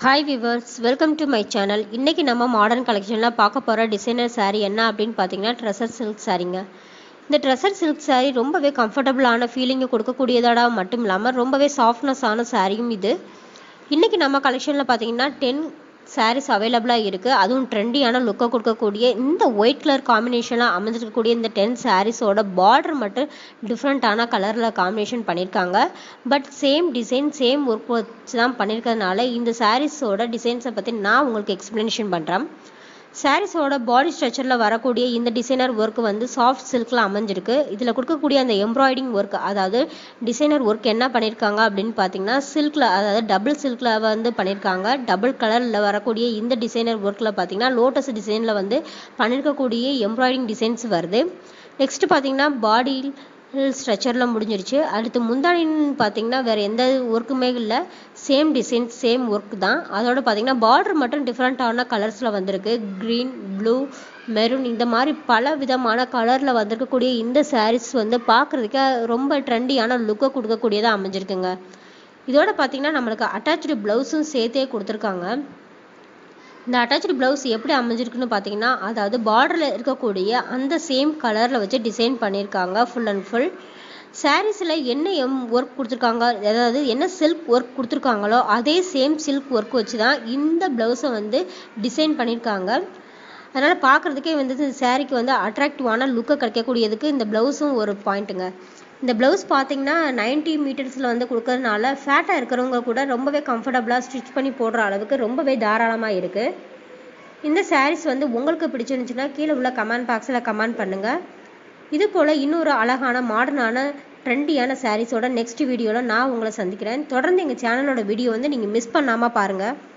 hi viewers welcome to my channel இன்றைக்கி நம்ம modern கலெக்ஷனில் பார்க்க போகிற டிசைனர் saree என்ன அப்படின்னு பார்த்தீங்கன்னா ட்ரெஸ்ஸர் சில்க் சாரீங்க இந்த ட்ரெஸ்ஸர் சில்க் saree ரொம்பவே கம்ஃபர்டபுளான ஃபீலிங்கை கொடுக்கக்கூடியதோட மட்டும் இல்லாமல் ரொம்பவே சாஃப்ட்னஸான சாரியும் இது இன்றைக்கி நம்ம கலெக்ஷனில் பார்த்தீங்கன்னா டென் sarees அவைலபிளாக இருக்குது அதுவும் ட்ரெண்டியான லுக்கை கொடுக்கக்கூடிய இந்த ஒயிட் கலர் காம்பினேஷனில் அமைஞ்சிருக்கக்கூடிய இந்த டென் சாரீஸோட பார்டர் மட்டும் டிஃப்ரெண்ட்டான கலரில் காம்பினேஷன் பண்ணியிருக்காங்க but same design same work வச்சு தான் பண்ணியிருக்கிறதுனால இந்த சாரீஸோட டிசைன்ஸை பற்றி நான் உங்களுக்கு எக்ஸ்ப்ளனேஷன் பண்ணுறேன் சாரீஸோட பாடி ஸ்ட்ரக்சரில் வரக்கூடிய இந்த டிசைனர் ஒர்க் வந்து சாஃப்ட் சில்கில் அமைஞ்சிருக்கு இதில் கொடுக்கக்கூடிய அந்த எம்ப்ராய்டிங் ஒர்க் அதாவது டிசைனர் ஒர்க் என்ன பண்ணியிருக்காங்க அப்படின்னு பார்த்தீங்கன்னா சில்கில் அதாவது டபுள் சில்கில் வந்து பண்ணியிருக்காங்க டபுள் கலரில் வரக்கூடிய இந்த டிசைனர் ஒர்க்கில் பார்த்தீங்கன்னா லோட்டஸ் டிசைனில் வந்து பண்ணியிருக்கக்கூடிய எம்ப்ராய்டிங் டிசைன்ஸ் வருது நெக்ஸ்ட் பார்த்தீங்கன்னா பாடி ஸ்ட்ரக்சரில் முடிஞ்சிருச்சு அடுத்து முந்தானின்னு பார்த்தீங்கன்னா வேறு எந்த ஒர்க்குமே இல்லை சேம் டிசைன் சேம் ஒர்க் தான் அதோட பார்த்தீங்கன்னா பார்டர் மட்டும் டிஃப்ரெண்ட்டான கலர்ஸில் வந்திருக்கு க்ரீன் ப்ளூ மெரூன் இந்த மாதிரி பல விதமான கலரில் வந்திருக்கக்கூடிய இந்த சாரீஸ் வந்து பார்க்குறதுக்கு ரொம்ப ட்ரெண்டியான லுக்கை கொடுக்கக்கூடியதாக அமைஞ்சிருக்குங்க இதோட பார்த்தீங்கன்னா நம்மளுக்கு அட்டாச்சு ப்ளவுஸும் சேர்த்தே கொடுத்துருக்காங்க இந்த அட்டாச்சு ப்ளவுஸ் எப்படி அமைஞ்சிருக்குன்னு பார்த்தீங்கன்னா அதாவது பார்டரில் இருக்கக்கூடிய அந்த சேம் கலரில் வச்சு டிசைன் பண்ணியிருக்காங்க ஃபுல் அண்ட் ஃபுல் சாரீஸில் என்ன எம் ஒர்க் கொடுத்துருக்காங்க அதாவது என்ன சில்க் ஒர்க் கொடுத்துருக்காங்களோ அதே சேம் சில்க் ஒர்க் வச்சு தான் இந்த ப்ளவுஸை வந்து டிசைன் பண்ணியிருக்காங்க அதனால் பார்க்குறதுக்கே வந்து இந்த சாரீக்கு வந்து அட்ராக்டிவான லுக்கை கிடைக்கக்கூடியதுக்கு இந்த ப்ளவுஸும் ஒரு பாயிண்ட்டுங்க இந்த ப்ளவுஸ் பார்த்தீங்கன்னா நைன்ட்டி மீட்டர்ஸில் வந்து கொடுக்கறதுனால ஃபேட்டாக இருக்கிறவங்க கூட ரொம்பவே கம்ஃபர்டபுளாக ஸ்டிச் பண்ணி போடுற அளவுக்கு ரொம்பவே தாராளமாக இருக்குது இந்த சாரீஸ் வந்து உங்களுக்கு பிடிச்சிருந்துச்சுன்னா கீழே உள்ள கமெண்ட் பாக்ஸில் கமெண்ட் பண்ணுங்கள் இது போல் இன்னொரு அழகான மாடர்னான ட்ரெண்டியான சாரீஸோட நெக்ஸ்ட் வீடியோவில் நான் உங்களை சந்திக்கிறேன் தொடர்ந்து எங்கள் சேனலோட வீடியோ வந்து நீங்கள் மிஸ் பண்ணாமல் பாருங்கள்